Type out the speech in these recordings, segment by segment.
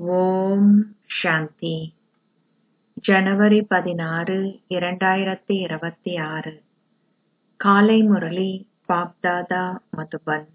ஓம் சாந்தி ஜனவரி பதினாறு இரண்டாயிரத்தி இருபத்தி ஆறு காலை முரளி பாப்தாதா மதுபன்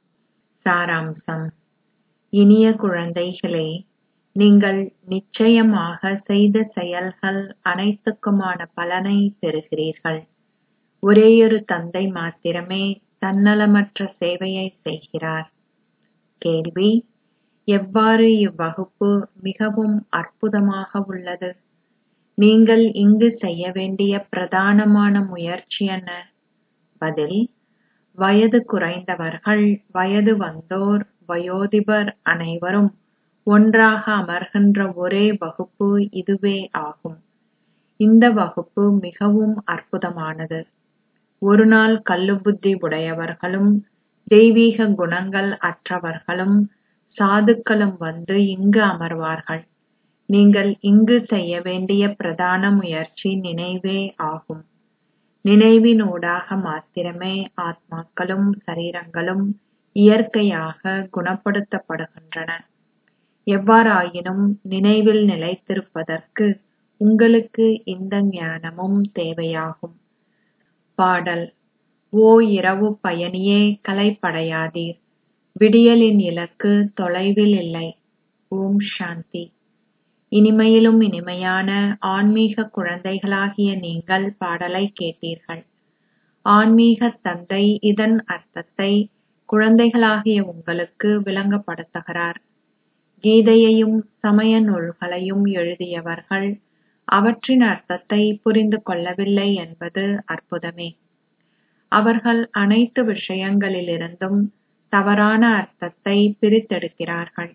சாராம்சம் இனிய குழந்தைகளே நீங்கள் நிச்சயமாக செய்த செயல்கள் அனைத்துக்குமான பலனை பெறுகிறீர்கள் ஒரேயொரு தந்தை மாத்திரமே தன்னலமற்ற சேவையை செய்கிறார் கேள்வி எவ்வாறு இவ்வகுப்பு மிகவும் அற்புதமாக உள்ளது நீங்கள் இங்கு செய்ய வேண்டிய பிரதானமான முயற்சி என்ன பதில் வயது குறைந்தவர்கள் வயது வந்தோர் வயோதிபர் அனைவரும் ஒன்றாக அமர்கின்ற ஒரே வகுப்பு இதுவே ஆகும் இந்த வகுப்பு மிகவும் அற்புதமானது ஒருநாள் கல்லுபுத்தி உடையவர்களும் தெய்வீக குணங்கள் அற்றவர்களும் சாதுக்களும் வந்து இங்கு அமர்வார்கள் நீங்கள் இங்கு செய்ய வேண்டிய பிரதான முயற்சி நினைவே ஆகும் நினைவினூடாக மாத்திரமே ஆத்மாக்களும் சரீரங்களும் இயற்கையாக குணப்படுத்தப்படுகின்றன எவ்வாறாயினும் நினைவில் நிலைத்திருப்பதற்கு உங்களுக்கு இந்த ஞானமும் தேவையாகும் பாடல் ஓ இரவு பயணியே கலைப்படையாதீர் விடியலின் இலக்கு தொலைவில் இல்லை ஓம் சாந்தி இனிமையிலும் இனிமையான ஆன்மீக குழந்தைகளாகிய நீங்கள் பாடலை கேட்டீர்கள் ஆன்மீக தந்தை இதன் அர்த்தத்தை குழந்தைகளாகிய உங்களுக்கு விளங்கப்படுத்துகிறார் கீதையையும் சமய நூல்களையும் எழுதியவர்கள் அவற்றின் அர்த்தத்தை புரிந்து கொள்ளவில்லை என்பது அற்புதமே அவர்கள் அனைத்து விஷயங்களிலிருந்தும் தவறான அர்த்தத்தை பிரித்தெடுக்கிறார்கள்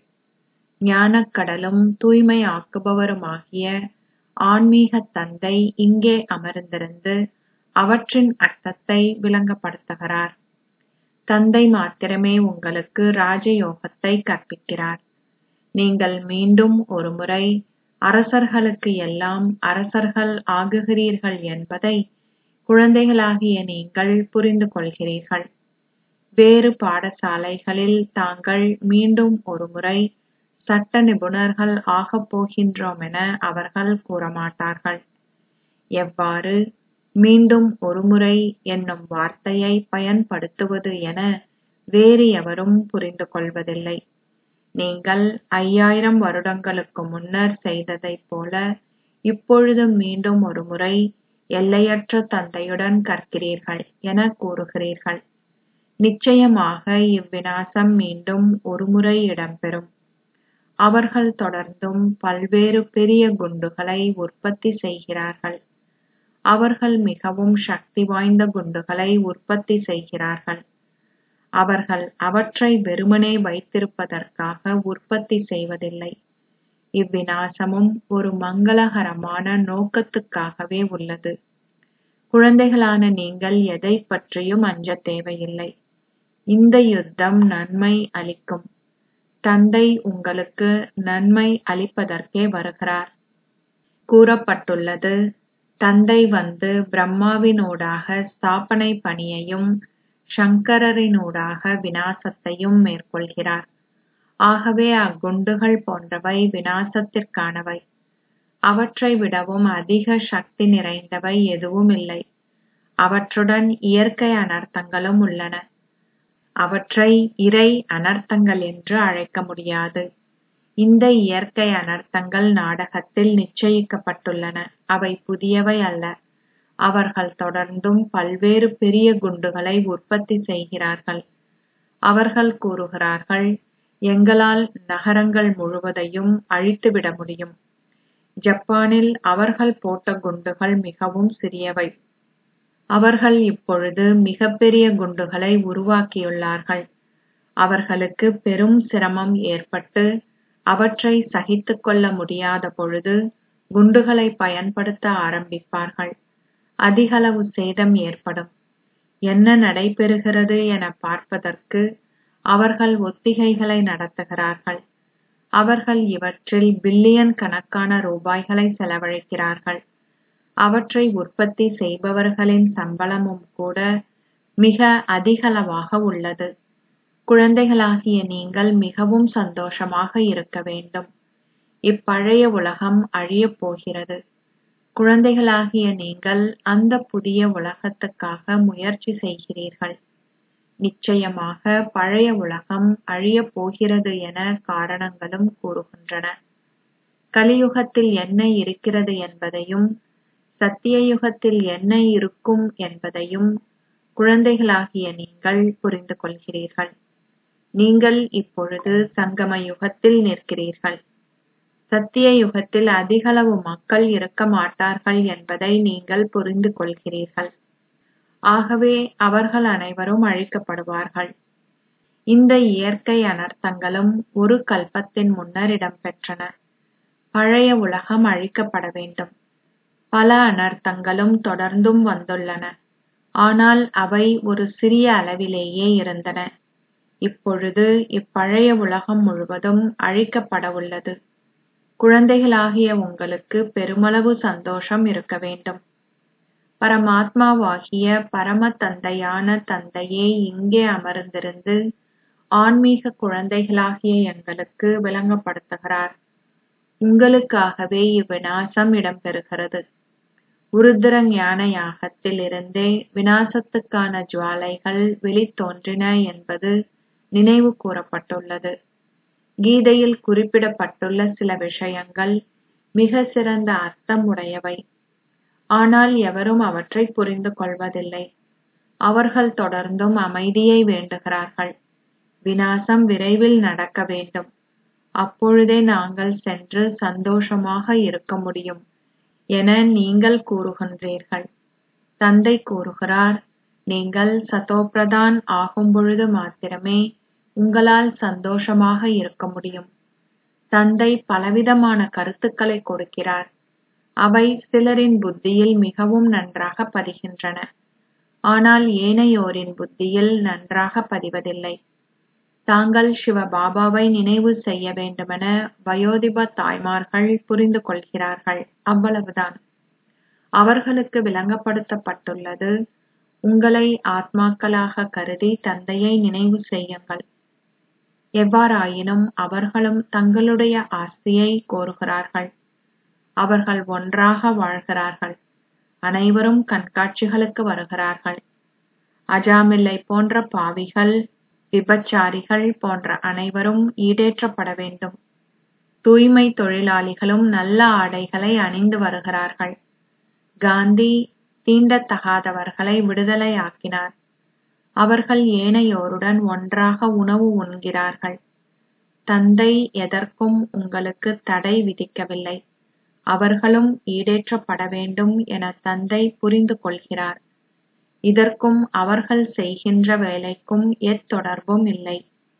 ஞானக்கடலும் தூய்மை ஆக்குபவருமாகிய ஆன்மீக தந்தை இங்கே அமர்ந்திருந்து அவற்றின் அர்த்தத்தை விளங்கப்படுத்துகிறார் தந்தை மாத்திரமே உங்களுக்கு ராஜயோகத்தை கற்பிக்கிறார் நீங்கள் மீண்டும் ஒருமுறை அரசர்களுக்கு எல்லாம் அரசர்கள் ஆகுகிறீர்கள் என்பதை குழந்தைகளாகிய நீங்கள் புரிந்து கொள்கிறீர்கள் வேறு பாடசாலைகளில் தாங்கள் மீண்டும் ஒருமுறை சட்ட நிபுணர்கள் ஆகப் போகின்றோம் என அவர்கள் கூறமாட்டார்கள் எவ்வாறு மீண்டும் ஒருமுறை என்னும் வார்த்தையை பயன்படுத்துவது என வேறு எவரும் புரிந்து கொள்வதில்லை நீங்கள் ஐயாயிரம் வருடங்களுக்கு முன்னர் செய்ததைப் போல இப்பொழுது மீண்டும் ஒருமுறை எல்லையற்ற தந்தையுடன் கற்கிறீர்கள் என கூறுகிறீர்கள் நிச்சயமாக இவ்வினாசம் மீண்டும் ஒருமுறை இடம்பெறும் அவர்கள் தொடர்ந்தும் பல்வேறு பெரிய குண்டுகளை உற்பத்தி செய்கிறார்கள் அவர்கள் மிகவும் சக்தி வாய்ந்த குண்டுகளை உற்பத்தி செய்கிறார்கள் அவர்கள் அவற்றை வெறுமனே வைத்திருப்பதற்காக உற்பத்தி செய்வதில்லை இவ்வினாசமும் ஒரு மங்களகரமான நோக்கத்துக்காகவே உள்ளது குழந்தைகளான நீங்கள் எதை பற்றியும் அஞ்ச தேவையில்லை இந்த யுத்தம் நன்மை அளிக்கும் தந்தை உங்களுக்கு நன்மை அளிப்பதற்கே வருகிறார் கூறப்பட்டுள்ளது தந்தை வந்து பிரம்மாவினூடாக ஸ்தாபனை பணியையும் சங்கரரினூடாக வினாசத்தையும் மேற்கொள்கிறார் ஆகவே அக்குண்டுகள் போன்றவை வினாசத்திற்கானவை அவற்றை விடவும் அதிக சக்தி நிறைந்தவை எதுவும் இல்லை அவற்றுடன் இயற்கை அனர்த்தங்களும் உள்ளன அவற்றை இறை அனர்த்தங்கள் என்று அழைக்க முடியாது இந்த இயற்கை அனர்த்தங்கள் நாடகத்தில் நிச்சயிக்கப்பட்டுள்ளன அவை புதியவை அல்ல அவர்கள் தொடர்ந்தும் பல்வேறு பெரிய குண்டுகளை உற்பத்தி செய்கிறார்கள் அவர்கள் கூறுகிறார்கள் எங்களால் நகரங்கள் முழுவதையும் அழித்துவிட முடியும் ஜப்பானில் அவர்கள் போட்ட குண்டுகள் மிகவும் சிறியவை அவர்கள் இப்பொழுது மிகப்பெரிய குண்டுகளை உருவாக்கியுள்ளார்கள் அவர்களுக்கு பெரும் சிரமம் ஏற்பட்டு அவற்றை சகித்துக் கொள்ள முடியாத பொழுது குண்டுகளை பயன்படுத்த ஆரம்பிப்பார்கள் அதிகளவு சேதம் ஏற்படும் என்ன நடைபெறுகிறது என பார்ப்பதற்கு அவர்கள் ஒத்திகைகளை நடத்துகிறார்கள் அவர்கள் இவற்றில் பில்லியன் கணக்கான ரூபாய்களை செலவழிக்கிறார்கள் அவற்றை உற்பத்தி செய்பவர்களின் சம்பளமும் கூட மிக அதிகளவாக உள்ளது குழந்தைகளாகிய நீங்கள் மிகவும் சந்தோஷமாக இருக்க வேண்டும் இப்பழைய உலகம் அழியப் போகிறது குழந்தைகளாகிய நீங்கள் அந்த புதிய உலகத்துக்காக முயற்சி செய்கிறீர்கள் நிச்சயமாக பழைய உலகம் அழியப் போகிறது என காரணங்களும் கூறுகின்றன கலியுகத்தில் என்ன இருக்கிறது என்பதையும் சத்திய யுகத்தில் என்ன இருக்கும் என்பதையும் குழந்தைகளாகிய நீங்கள் புரிந்து கொள்கிறீர்கள் நீங்கள் இப்பொழுது சங்கம யுகத்தில் நிற்கிறீர்கள் சத்திய யுகத்தில் அதிகளவு மக்கள் இருக்க மாட்டார்கள் என்பதை நீங்கள் புரிந்து கொள்கிறீர்கள் ஆகவே அவர்கள் அனைவரும் அழிக்கப்படுவார்கள் இந்த இயற்கை அனர்த்தங்களும் ஒரு கல்பத்தின் முன்னர் இடம்பெற்றன பழைய உலகம் அழிக்கப்பட வேண்டும் பல அனர்த்தங்களும் தொடர்ந்தும் வந்துள்ளன ஆனால் அவை ஒரு சிறிய அளவிலேயே இருந்தன இப்பொழுது இப்பழைய உலகம் முழுவதும் அழிக்கப்படவுள்ளது குழந்தைகளாகிய உங்களுக்கு பெருமளவு சந்தோஷம் இருக்க வேண்டும் பரமாத்மாவாகிய பரம தந்தையான தந்தையே இங்கே அமர்ந்திருந்து ஆன்மீக குழந்தைகளாகிய எங்களுக்கு விளங்கப்படுத்துகிறார் உங்களுக்காகவே இவ்விநாசம் இடம்பெறுகிறது உருத்திர ஞான யாகத்தில் இருந்தே விநாசத்துக்கான ஜுவாலைகள் வெளித்தோன்றின என்பது நினைவு கூறப்பட்டுள்ளது கீதையில் குறிப்பிடப்பட்டுள்ள சில விஷயங்கள் மிக சிறந்த அர்த்தம் உடையவை ஆனால் எவரும் அவற்றை புரிந்து கொள்வதில்லை அவர்கள் தொடர்ந்தும் அமைதியை வேண்டுகிறார்கள் விநாசம் விரைவில் நடக்க வேண்டும் அப்பொழுதே நாங்கள் சென்று சந்தோஷமாக இருக்க முடியும் என நீங்கள் கூறுகின்றீர்கள் தந்தை கூறுகிறார் நீங்கள் சதோபிரதான் ஆகும் பொழுது மாத்திரமே உங்களால் சந்தோஷமாக இருக்க முடியும் தந்தை பலவிதமான கருத்துக்களை கொடுக்கிறார் அவை சிலரின் புத்தியில் மிகவும் நன்றாக பதிகின்றன ஆனால் ஏனையோரின் புத்தியில் நன்றாக பதிவதில்லை தாங்கள் சிவ பாபாவை நினைவு செய்ய வேண்டுமென வயோதிப தாய்மார்கள் புரிந்து கொள்கிறார்கள் அவ்வளவுதான் அவர்களுக்கு விளங்கப்படுத்தப்பட்டுள்ளது உங்களை ஆத்மாக்களாக கருதி தந்தையை நினைவு செய்யுங்கள் எவ்வாறாயினும் அவர்களும் தங்களுடைய ஆஸ்தியை கோருகிறார்கள் அவர்கள் ஒன்றாக வாழ்கிறார்கள் அனைவரும் கண்காட்சிகளுக்கு வருகிறார்கள் அஜாமில்லை போன்ற பாவிகள் விபச்சாரிகள் போன்ற அனைவரும் ஈடேற்றப்பட வேண்டும் தூய்மை தொழிலாளிகளும் நல்ல ஆடைகளை அணிந்து வருகிறார்கள் காந்தி தீண்டத்தகாதவர்களை விடுதலையாக்கினார் அவர்கள் ஏனையோருடன் ஒன்றாக உணவு உண்கிறார்கள் தந்தை எதற்கும் உங்களுக்கு தடை விதிக்கவில்லை அவர்களும் ஈடேற்றப்பட வேண்டும் என தந்தை புரிந்து கொள்கிறார் இதற்கும் அவர்கள் செய்கின்ற வேலைக்கும் எத்தொடர்பும் இல்லை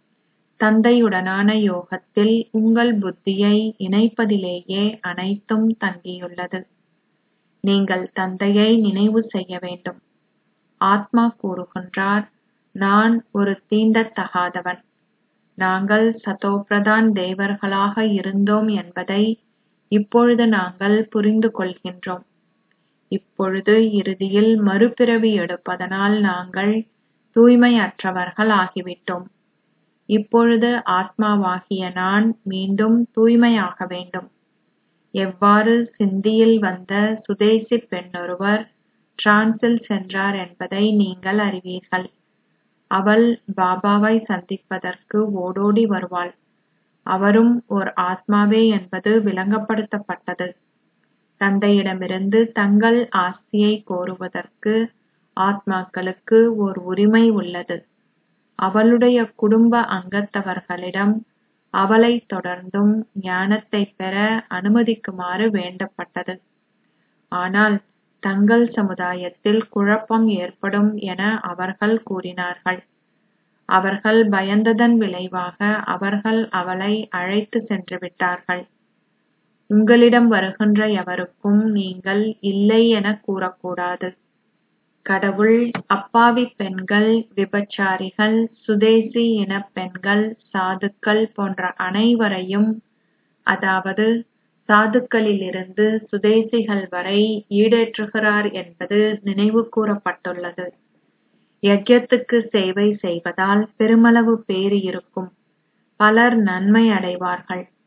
தந்தையுடனான யோகத்தில் உங்கள் புத்தியை இணைப்பதிலேயே அனைத்தும் தங்கியுள்ளது நீங்கள் தந்தையை நினைவு செய்ய வேண்டும் ஆத்மா கூறுகின்றார் நான் ஒரு தீண்டத்தகாதவன் நாங்கள் சதோபிரதான் தேவர்களாக இருந்தோம் என்பதை இப்பொழுது நாங்கள் புரிந்து கொள்கின்றோம் இப்பொழுது இறுதியில் மறுபிறவி எடுப்பதனால் நாங்கள் தூய்மையற்றவர்கள் ஆகிவிட்டோம் இப்பொழுது ஆத்மாவாகிய நான் மீண்டும் தூய்மையாக வேண்டும் எவ்வாறு சிந்தியில் வந்த சுதேசி பெண்ணொருவர் டிரான்சில் சென்றார் என்பதை நீங்கள் அறிவீர்கள் அவள் பாபாவை சந்திப்பதற்கு ஓடோடி வருவாள் அவரும் ஓர் ஆத்மாவே என்பது விளங்கப்படுத்தப்பட்டது தந்தையிடமிருந்து தங்கள் ஆஸ்தியை கோருவதற்கு ஆத்மாக்களுக்கு ஓர் உரிமை உள்ளது அவளுடைய குடும்ப அங்கத்தவர்களிடம் அவளை தொடர்ந்தும் ஞானத்தை பெற அனுமதிக்குமாறு வேண்டப்பட்டது ஆனால் தங்கள் சமுதாயத்தில் குழப்பம் ஏற்படும் என அவர்கள் கூறினார்கள் அவர்கள் பயந்ததன் விளைவாக அவர்கள் அவளை அழைத்து சென்று விட்டார்கள் உங்களிடம் வருகின்ற எவருக்கும் நீங்கள் இல்லை என கூறக்கூடாது கடவுள் அப்பாவி பெண்கள் விபச்சாரிகள் சுதேசி இன பெண்கள் சாதுக்கள் போன்ற அனைவரையும் அதாவது சாதுக்களிலிருந்து சுதேசிகள் வரை ஈடேற்றுகிறார் என்பது நினைவு கூறப்பட்டுள்ளது யஜ்யத்துக்கு சேவை செய்வதால் பெருமளவு பேறு இருக்கும் பலர் நன்மை அடைவார்கள்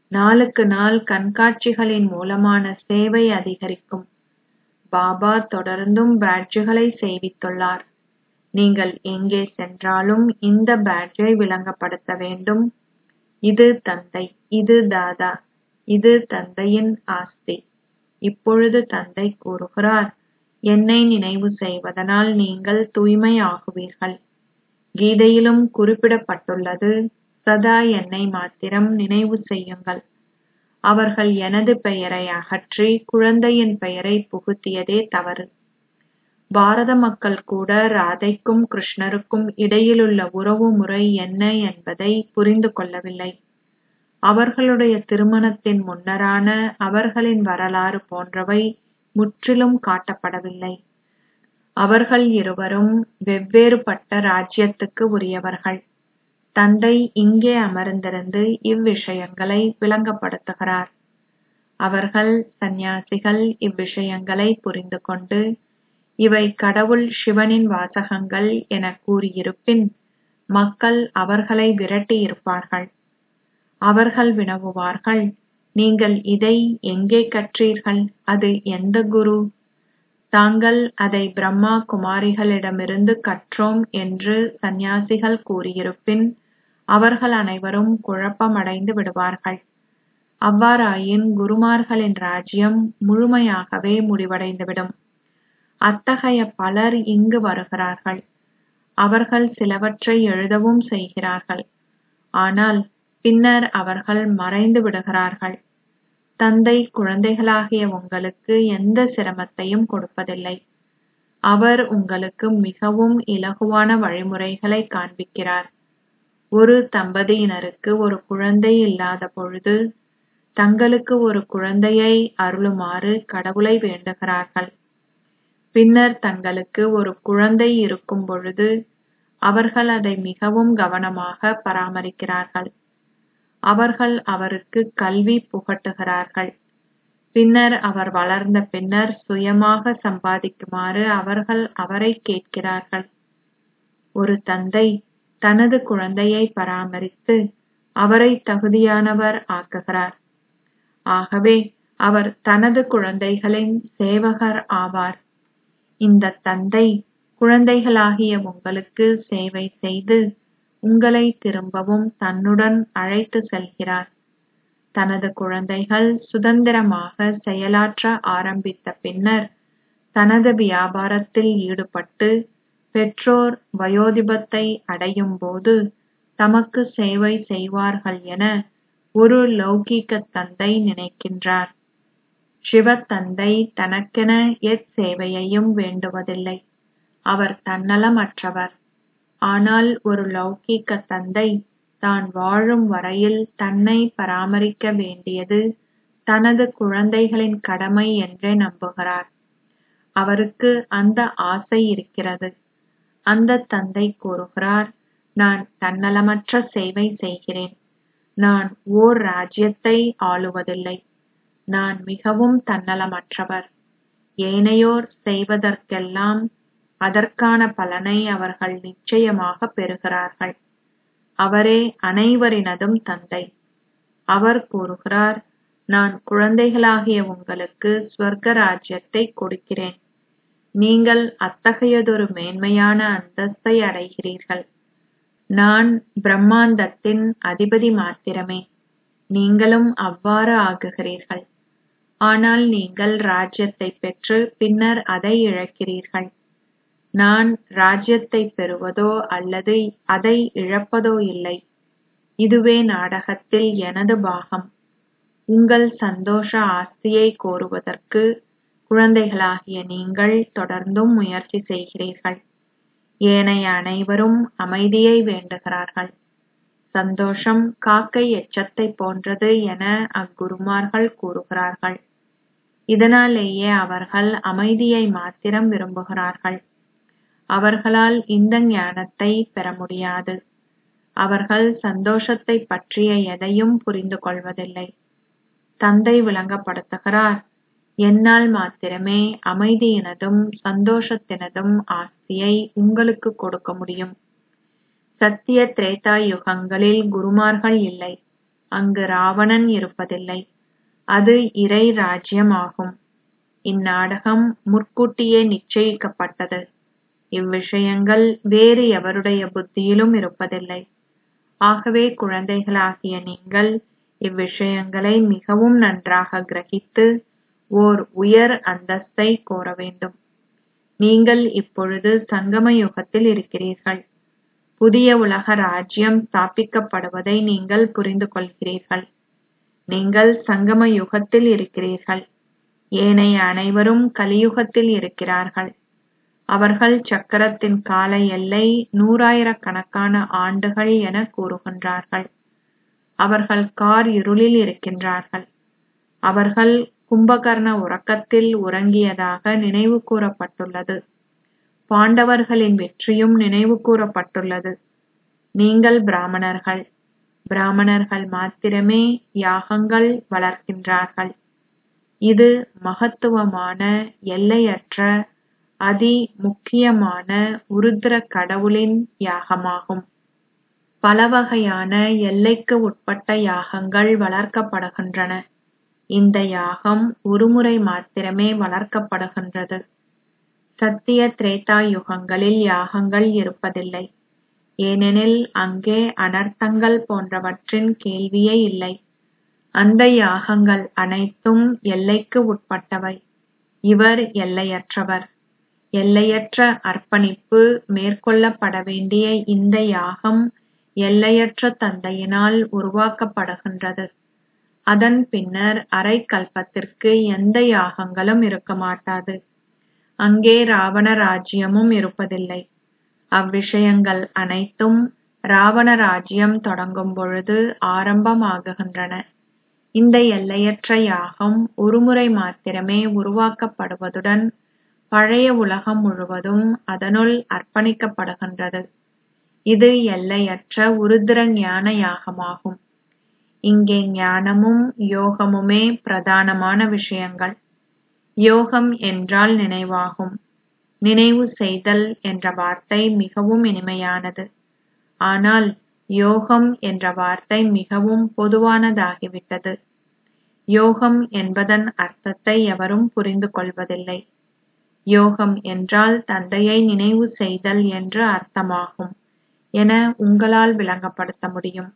நாளுக்கு நாள் கண்காட்சிகளின் மூலமான சேவை அதிகரிக்கும் பாபா தொடர்ந்தும் பேட்ஜுகளை செய்வித்துள்ளார் நீங்கள் எங்கே சென்றாலும் இந்த பேட்ஜை விளங்கப்படுத்த வேண்டும் இது தந்தை இது தாதா இது தந்தையின் ஆஸ்தி இப்பொழுது தந்தை கூறுகிறார் என்னை நினைவு செய்வதனால் நீங்கள் தூய்மை ஆகுவீர்கள் கீதையிலும் குறிப்பிடப்பட்டுள்ளது சதா என்னை மாத்திரம் நினைவு செய்யுங்கள் அவர்கள் எனது பெயரை அகற்றி குழந்தையின் பெயரை புகுத்தியதே தவறு பாரத மக்கள் கூட ராதைக்கும் கிருஷ்ணருக்கும் இடையிலுள்ள உறவு முறை என்ன என்பதை புரிந்து கொள்ளவில்லை அவர்களுடைய திருமணத்தின் முன்னரான அவர்களின் வரலாறு போன்றவை முற்றிலும் காட்டப்படவில்லை அவர்கள் இருவரும் வெவ்வேறுபட்ட ராஜ்யத்துக்கு உரியவர்கள் தந்தை இங்கே அமர்ந்திருந்து இவ்விஷயங்களை விளங்கப்படுத்துகிறார் அவர்கள் சந்நியாசிகள் இவ்விஷயங்களை புரிந்து கொண்டு இவை கடவுள் சிவனின் வாசகங்கள் என கூறியிருப்பின் மக்கள் அவர்களை விரட்டியிருப்பார்கள் அவர்கள் வினவுவார்கள் நீங்கள் இதை எங்கே கற்றீர்கள் அது எந்த குரு தாங்கள் அதை பிரம்மா குமாரிகளிடமிருந்து கற்றோம் என்று சந்நியாசிகள் கூறியிருப்பின் அவர்கள் அனைவரும் குழப்பமடைந்து விடுவார்கள் அவ்வாறாயின் குருமார்களின் ராஜ்யம் முழுமையாகவே முடிவடைந்துவிடும் அத்தகைய பலர் இங்கு வருகிறார்கள் அவர்கள் சிலவற்றை எழுதவும் செய்கிறார்கள் ஆனால் பின்னர் அவர்கள் மறைந்து விடுகிறார்கள் தந்தை குழந்தைகளாகிய உங்களுக்கு எந்த சிரமத்தையும் கொடுப்பதில்லை அவர் உங்களுக்கு மிகவும் இலகுவான வழிமுறைகளை காண்பிக்கிறார் ஒரு தம்பதியினருக்கு ஒரு குழந்தை இல்லாத பொழுது தங்களுக்கு ஒரு குழந்தையை அருளுமாறு கடவுளை வேண்டுகிறார்கள் பின்னர் தங்களுக்கு ஒரு குழந்தை இருக்கும் பொழுது அவர்கள் அதை மிகவும் கவனமாக பராமரிக்கிறார்கள் அவர்கள் அவருக்கு கல்வி புகட்டுகிறார்கள் பின்னர் அவர் வளர்ந்த பின்னர் சுயமாக சம்பாதிக்குமாறு அவர்கள் அவரை கேட்கிறார்கள் ஒரு தந்தை தனது குழந்தையை பராமரித்து அவரை தகுதியானவர் ஆக்குகிறார் ஆகவே அவர் தனது குழந்தைகளின் சேவகர் ஆவார் இந்த தந்தை குழந்தைகளாகிய உங்களுக்கு சேவை செய்து உங்களை திரும்பவும் தன்னுடன் அழைத்து செல்கிறார் தனது குழந்தைகள் சுதந்திரமாக செயலாற்ற ஆரம்பித்த பின்னர் தனது வியாபாரத்தில் ஈடுபட்டு பெற்றோர் வயோதிபத்தை அடையும் போது தமக்கு சேவை செய்வார்கள் என ஒரு லௌகீக தந்தை நினைக்கின்றார் சிவத்தந்தை தனக்கென எச்சேவையையும் வேண்டுவதில்லை அவர் தன்னலமற்றவர் ஆனால் ஒரு லௌகீக தந்தை தான் வாழும் வரையில் தன்னை பராமரிக்க வேண்டியது தனது குழந்தைகளின் கடமை என்றே நம்புகிறார் அவருக்கு அந்த ஆசை இருக்கிறது அந்த தந்தை கூறுகிறார் நான் தன்னலமற்ற சேவை செய்கிறேன் நான் ஓர் ராஜ்யத்தை ஆளுவதில்லை நான் மிகவும் தன்னலமற்றவர் ஏனையோர் செய்வதற்கெல்லாம் அதற்கான பலனை அவர்கள் நிச்சயமாக பெறுகிறார்கள் அவரே அனைவரினதும் தந்தை அவர் கூறுகிறார் நான் குழந்தைகளாகிய உங்களுக்கு ஸ்வர்க்க ராஜ்யத்தை கொடுக்கிறேன் நீங்கள் அத்தகையதொரு மேன்மையான அந்தஸ்தை அடைகிறீர்கள் நான் பிரம்மாண்டத்தின் அதிபதி மாத்திரமே நீங்களும் அவ்வாறு ஆகுகிறீர்கள் ஆனால் நீங்கள் ராஜ்யத்தை பெற்று பின்னர் அதை இழக்கிறீர்கள் நான் ராஜ்யத்தை பெறுவதோ அல்லது அதை இழப்பதோ இல்லை இதுவே நாடகத்தில் எனது பாகம் உங்கள் சந்தோஷ ஆஸ்தியை கோருவதற்கு குழந்தைகளாகிய நீங்கள் தொடர்ந்தும் முயற்சி செய்கிறீர்கள் ஏனைய அனைவரும் அமைதியை வேண்டுகிறார்கள் சந்தோஷம் காக்கை எச்சத்தை போன்றது என அக்குருமார்கள் கூறுகிறார்கள் இதனாலேயே அவர்கள் அமைதியை மாத்திரம் விரும்புகிறார்கள் அவர்களால் இந்த ஞானத்தை பெற முடியாது அவர்கள் சந்தோஷத்தை பற்றிய எதையும் புரிந்து கொள்வதில்லை தந்தை விளங்கப்படுத்துகிறார் என்னால் மாத்திரமே அமைதியினதும் சந்தோஷத்தினதும் ஆஸ்தியை உங்களுக்கு கொடுக்க முடியும் சத்திய திரேதா யுகங்களில் குருமார்கள் இல்லை அங்கு ராவணன் இருப்பதில்லை அது இறை ராஜ்யம் ஆகும் இந்நாடகம் முற்கூட்டியே நிச்சயிக்கப்பட்டது இவ்விஷயங்கள் வேறு எவருடைய புத்தியிலும் இருப்பதில்லை ஆகவே குழந்தைகளாகிய நீங்கள் இவ்விஷயங்களை மிகவும் நன்றாக கிரகித்து ஓர் உயர் அந்தஸ்தை கோர வேண்டும் நீங்கள் இப்பொழுது சங்கம யுகத்தில் இருக்கிறீர்கள் புதிய உலக ராஜ்யம் ஸ்தாபிக்கப்படுவதை நீங்கள் புரிந்து கொள்கிறீர்கள் நீங்கள் சங்கம யுகத்தில் இருக்கிறீர்கள் ஏனைய அனைவரும் கலியுகத்தில் இருக்கிறார்கள் அவர்கள் சக்கரத்தின் கால எல்லை நூறாயிரக்கணக்கான ஆண்டுகள் என கூறுகின்றார்கள் அவர்கள் கார் இருளில் இருக்கின்றார்கள் அவர்கள் கும்பகர்ண உறக்கத்தில் உறங்கியதாக நினைவு கூறப்பட்டுள்ளது பாண்டவர்களின் வெற்றியும் நினைவு கூறப்பட்டுள்ளது நீங்கள் பிராமணர்கள் பிராமணர்கள் மாத்திரமே யாகங்கள் வளர்க்கின்றார்கள் இது மகத்துவமான எல்லையற்ற அதி முக்கியமான உருத்திர கடவுளின் யாகமாகும் பல வகையான எல்லைக்கு உட்பட்ட யாகங்கள் வளர்க்கப்படுகின்றன இந்த யாகம் ஒருமுறை மாத்திரமே வளர்க்கப்படுகின்றது சத்திய திரேதா யுகங்களில் யாகங்கள் இருப்பதில்லை ஏனெனில் அங்கே அனர்த்தங்கள் போன்றவற்றின் கேள்வியே இல்லை அந்த யாகங்கள் அனைத்தும் எல்லைக்கு உட்பட்டவை இவர் எல்லையற்றவர் எல்லையற்ற அர்ப்பணிப்பு மேற்கொள்ளப்பட வேண்டிய இந்த யாகம் எல்லையற்ற தந்தையினால் உருவாக்கப்படுகின்றது அதன் பின்னர் அரை கல்பத்திற்கு எந்த யாகங்களும் இருக்க மாட்டாது அங்கே ராவண ராஜ்யமும் இருப்பதில்லை அவ்விஷயங்கள் அனைத்தும் ராவண ராஜ்யம் தொடங்கும் பொழுது ஆரம்பமாகுகின்றன இந்த எல்லையற்ற யாகம் ஒருமுறை மாத்திரமே உருவாக்கப்படுவதுடன் பழைய உலகம் முழுவதும் அதனுள் அர்ப்பணிக்கப்படுகின்றது இது எல்லையற்ற உருத்திர ஞான யாகமாகும் இங்கே ஞானமும் யோகமுமே பிரதானமான விஷயங்கள் யோகம் என்றால் நினைவாகும் நினைவு செய்தல் என்ற வார்த்தை மிகவும் இனிமையானது ஆனால் யோகம் என்ற வார்த்தை மிகவும் பொதுவானதாகிவிட்டது யோகம் என்பதன் அர்த்தத்தை எவரும் புரிந்து கொள்வதில்லை யோகம் என்றால் தந்தையை நினைவு செய்தல் என்று அர்த்தமாகும் என உங்களால் விளங்கப்படுத்த முடியும்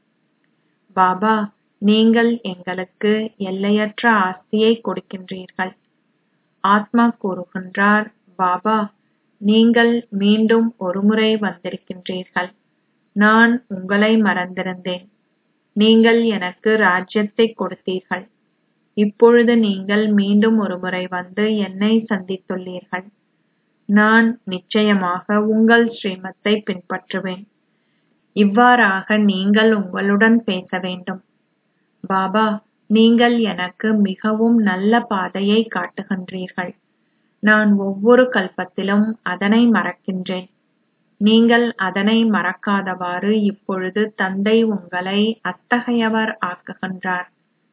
பாபா நீங்கள் எங்களுக்கு எல்லையற்ற ஆஸ்தியை கொடுக்கின்றீர்கள் ஆத்மா கூறுகின்றார் பாபா நீங்கள் மீண்டும் ஒருமுறை வந்திருக்கின்றீர்கள் நான் உங்களை மறந்திருந்தேன் நீங்கள் எனக்கு ராஜ்யத்தை கொடுத்தீர்கள் இப்பொழுது நீங்கள் மீண்டும் ஒருமுறை வந்து என்னை சந்தித்துள்ளீர்கள் நான் நிச்சயமாக உங்கள் ஸ்ரீமத்தை பின்பற்றுவேன் இவ்வாறாக நீங்கள் உங்களுடன் பேச வேண்டும் பாபா நீங்கள் எனக்கு மிகவும் நல்ல பாதையை காட்டுகின்றீர்கள் நான் ஒவ்வொரு கல்பத்திலும் அதனை மறக்கின்றேன் நீங்கள் அதனை மறக்காதவாறு இப்பொழுது தந்தை உங்களை அத்தகையவர் ஆக்குகின்றார்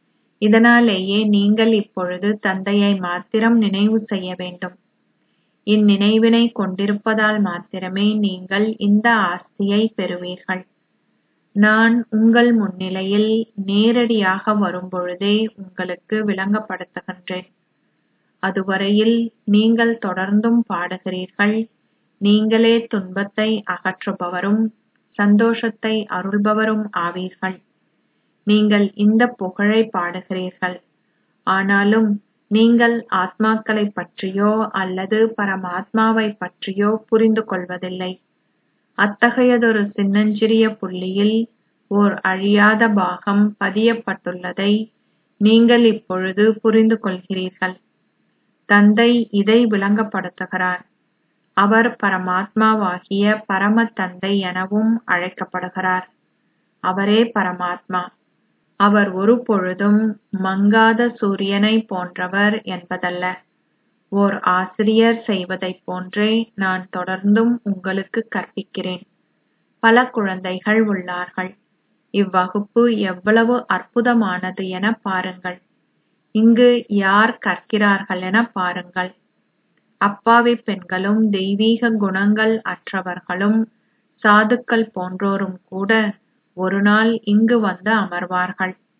இதனாலேயே நீங்கள் இப்பொழுது தந்தையை மாத்திரம் நினைவு செய்ய வேண்டும் இந்நினைவினை கொண்டிருப்பதால் மாத்திரமே நீங்கள் இந்த ஆஸ்தியை பெறுவீர்கள் நான் உங்கள் முன்னிலையில் நேரடியாக வரும்பொழுதே உங்களுக்கு விளங்கப்படுத்துகின்றேன் அதுவரையில் நீங்கள் தொடர்ந்தும் பாடுகிறீர்கள் நீங்களே துன்பத்தை அகற்றுபவரும் சந்தோஷத்தை அருள்பவரும் ஆவீர்கள் நீங்கள் இந்த புகழை பாடுகிறீர்கள் ஆனாலும் நீங்கள் ஆத்மாக்களை பற்றியோ அல்லது பரமாத்மாவை பற்றியோ புரிந்து கொள்வதில்லை அத்தகையதொரு சின்னஞ்சிறிய புள்ளியில் ஓர் அழியாத பாகம் பதியப்பட்டுள்ளதை நீங்கள் இப்பொழுது புரிந்து கொள்கிறீர்கள் தந்தை இதை விளங்கப்படுத்துகிறார் அவர் பரமாத்மாவாகிய பரம தந்தை எனவும் அழைக்கப்படுகிறார் அவரே பரமாத்மா அவர் ஒரு பொழுதும் மங்காத சூரியனை போன்றவர் என்பதல்ல ஓர் ஆசிரியர் செய்வதைப் போன்றே நான் தொடர்ந்தும் உங்களுக்கு கற்பிக்கிறேன் பல குழந்தைகள் உள்ளார்கள் இவ்வகுப்பு எவ்வளவு அற்புதமானது என பாருங்கள் இங்கு யார் கற்கிறார்கள் என பாருங்கள் அப்பாவி பெண்களும் தெய்வீக குணங்கள் அற்றவர்களும் சாதுக்கள் போன்றோரும் கூட ஒரு நாள் இங்கு வந்து அமர்வார்கள்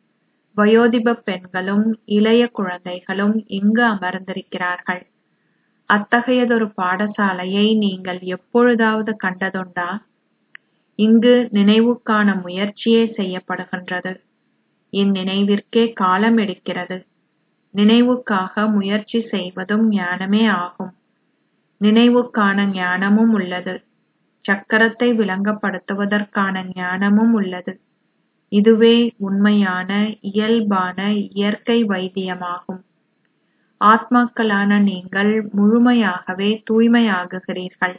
வயோதிப பெண்களும் இளைய குழந்தைகளும் இங்கு அமர்ந்திருக்கிறார்கள் அத்தகையதொரு பாடசாலையை நீங்கள் எப்பொழுதாவது கண்டதுண்டா இங்கு நினைவுக்கான முயற்சியே செய்யப்படுகின்றது இந்நினைவிற்கே காலம் எடுக்கிறது நினைவுக்காக முயற்சி செய்வதும் ஞானமே ஆகும் நினைவுக்கான ஞானமும் உள்ளது சக்கரத்தை விளங்கப்படுத்துவதற்கான ஞானமும் உள்ளது இதுவே உண்மையான இயல்பான இயற்கை வைத்தியமாகும் ஆத்மாக்களான நீங்கள் முழுமையாகவே தூய்மையாகுகிறீர்கள்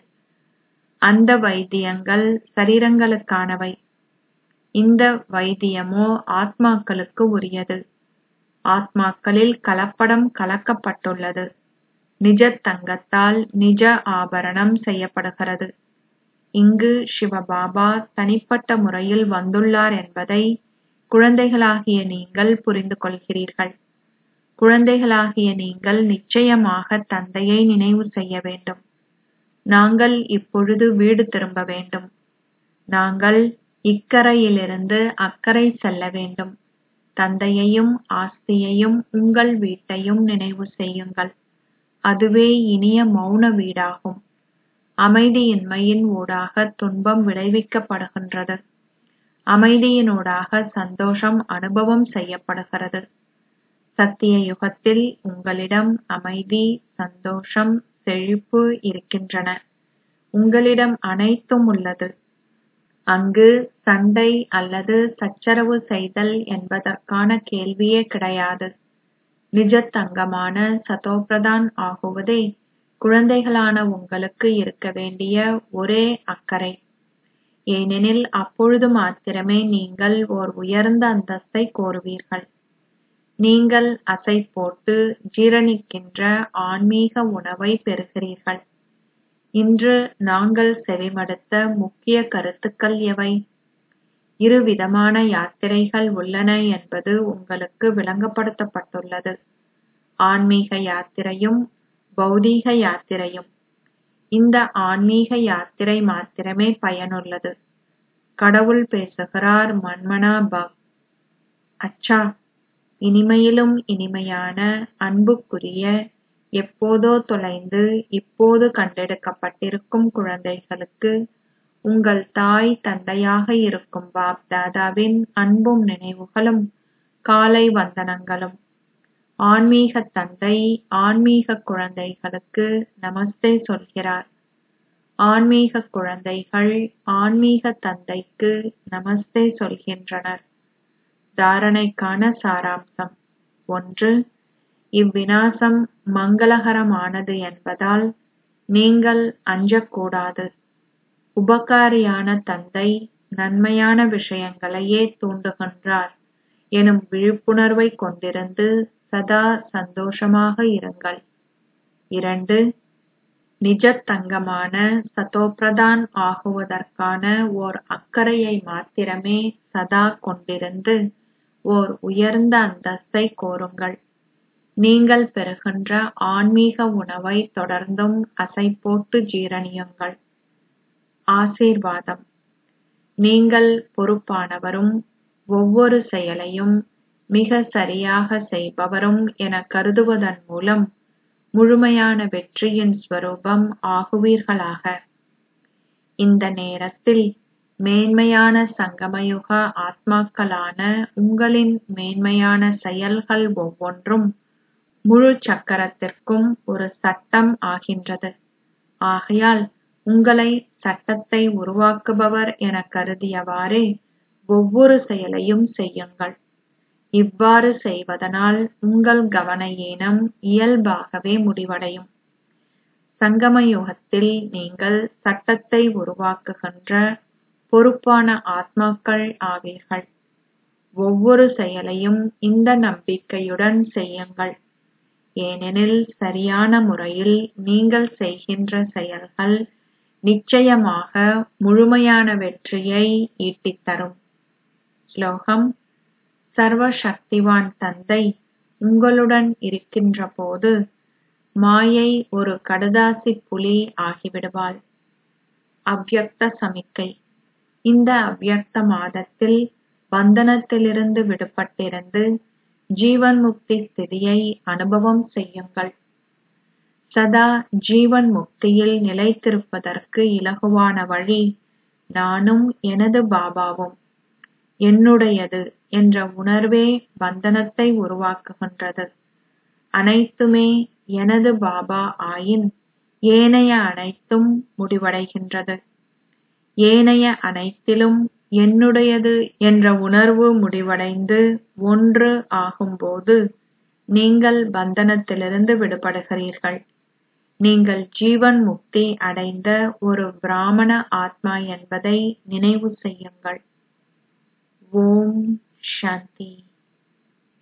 அந்த வைத்தியங்கள் சரீரங்களுக்கானவை இந்த வைத்தியமோ ஆத்மாக்களுக்கு உரியது ஆத்மாக்களில் கலப்படம் கலக்கப்பட்டுள்ளது நிஜ தங்கத்தால் நிஜ ஆபரணம் செய்யப்படுகிறது இங்கு சிவபாபா தனிப்பட்ட முறையில் வந்துள்ளார் என்பதை குழந்தைகளாகிய நீங்கள் புரிந்து கொள்கிறீர்கள் குழந்தைகளாகிய நீங்கள் நிச்சயமாக தந்தையை நினைவு செய்ய வேண்டும் நாங்கள் இப்பொழுது வீடு திரும்ப வேண்டும் நாங்கள் இக்கரையிலிருந்து அக்கரை செல்ல வேண்டும் தந்தையையும் ஆஸ்தியையும் உங்கள் வீட்டையும் நினைவு செய்யுங்கள் அதுவே இனிய மௌன வீடாகும் அமைதியின்மையின் ஊடாக துன்பம் விளைவிக்கப்படுகின்றது அமைதியினூடாக சந்தோஷம் அனுபவம் செய்யப்படுகிறது சத்திய யுகத்தில் உங்களிடம் அமைதி சந்தோஷம் செழிப்பு இருக்கின்றன உங்களிடம் அனைத்தும் உள்ளது அங்கு சண்டை அல்லது சச்சரவு செய்தல் என்பதற்கான கேள்வியே கிடையாது நிஜ தங்கமான சதோபிரதான் ஆகுவதே குழந்தைகளான உங்களுக்கு இருக்க வேண்டிய ஒரே அக்கறை ஏனெனில் அப்பொழுது மாத்திரமே நீங்கள் ஓர் உயர்ந்த அந்தஸ்தை கோருவீர்கள் நீங்கள் அசை போட்டு ஜீரணிக்கின்ற ஆன்மீக உணவை பெறுகிறீர்கள் இன்று நாங்கள் செவிமடுத்த முக்கிய கருத்துக்கள் எவை இருவிதமான யாத்திரைகள் உள்ளன என்பது உங்களுக்கு விளங்கப்படுத்தப்பட்டுள்ளது ஆன்மீக யாத்திரையும் பௌதீக யாத்திரையும் இந்த ஆன்மீக யாத்திரை மாத்திரமே பயனுள்ளது கடவுள் பேசுகிறார் மன்மனா பவ் அச்சா இனிமையிலும் இனிமையான அன்புக்குரிய எப்போதோ தொலைந்து இப்போது கண்டெடுக்கப்பட்டிருக்கும் குழந்தைகளுக்கு உங்கள் தாய் தந்தையாக இருக்கும் பாப் தாதாவின் அன்பும் நினைவுகளும் காலை வந்தனங்களும் ஆன்மீக தந்தை ஆன்மீக குழந்தைகளுக்கு நமஸ்தே சொல்கிறார் ஆன்மீக குழந்தைகள் ஆன்மீக தந்தைக்கு நமஸ்தே சொல்கின்றனர் தாரணைக்கான சாராம்சம் ஒன்று இவ்வினாசம் மங்களகரமானது என்பதால் நீங்கள் அஞ்சக்கூடாது உபகாரியான தந்தை நன்மையான விஷயங்களையே தூண்டுகின்றார் எனும் விழிப்புணர்வை கொண்டிருந்து சதா சந்தோஷமாக இருங்கள் இரண்டு நிஜ தங்கமான சதோபிரதான் ஆகுவதற்கான ஓர் அக்கறையை மாத்திரமே சதா கொண்டிருந்து ஓர் உயர்ந்த அந்தஸ்தை கோருங்கள் நீங்கள் பெறுகின்ற ஆன்மீக உணவை தொடர்ந்தும் அசை போட்டு ஜீரணியுங்கள் ஆசீர்வாதம் நீங்கள் பொறுப்பானவரும் ஒவ்வொரு செயலையும் மிக சரியாக செய்பவரும் என கருதுவதன் மூலம் முழுமையான வெற்றியின் ஸ்வரூபம் ஆகுவீர்களாக இந்த நேரத்தில் மேன்மையான சங்கமயுக ஆத்மாக்களான உங்களின் மேன்மையான செயல்கள் ஒவ்வொன்றும் முழு சக்கரத்திற்கும் ஒரு சட்டம் ஆகின்றது ஆகையால் உங்களை சட்டத்தை உருவாக்குபவர் என கருதியவாறே ஒவ்வொரு செயலையும் செய்யுங்கள் இவ்வாறு செய்வதனால் உங்கள் கவன ஈனம் இயல்பாகவே முடிவடையும் சங்கம யுகத்தில் நீங்கள் சட்டத்தை உருவாக்குகின்ற பொறுப்பான ஆத்மாக்கள் ஆவீர்கள் ஒவ்வொரு செயலையும் இந்த நம்பிக்கையுடன் செய்யுங்கள் ஏனெனில் சரியான முறையில் நீங்கள் செய்கின்ற செயல்கள் நிச்சயமாக முழுமையான வெற்றியை ஈட்டித்தரும் ஸ்லோகம் சர்வ சக்திவான் தந்தை உங்களுடன் இருக்கின்ற போது மாயை ஒரு கடுதாசி புலி ஆகிவிடுவாள் அவ்யக்த சமிக்கை இந்த அவ்யக்த மாதத்தில் பந்தனத்திலிருந்து விடுபட்டிருந்து ஜீவன் முக்தி ஸ்திதியை அனுபவம் செய்யுங்கள் சதா ஜீவன் முக்தியில் நிலைத்திருப்பதற்கு இலகுவான வழி நானும் எனது பாபாவும் என்னுடையது என்ற உணர்வே பந்தனத்தை உருவாக்குகின்றது அனைத்துமே எனது பாபா ஆயின் ஏனைய அனைத்தும் முடிவடைகின்றது ஏனைய அனைத்திலும் என்னுடையது என்ற உணர்வு முடிவடைந்து ஒன்று ஆகும்போது நீங்கள் பந்தனத்திலிருந்து விடுபடுகிறீர்கள் நீங்கள் ஜீவன் முக்தி அடைந்த ஒரு பிராமண ஆத்மா என்பதை நினைவு செய்யுங்கள் ஓம் சாந்தி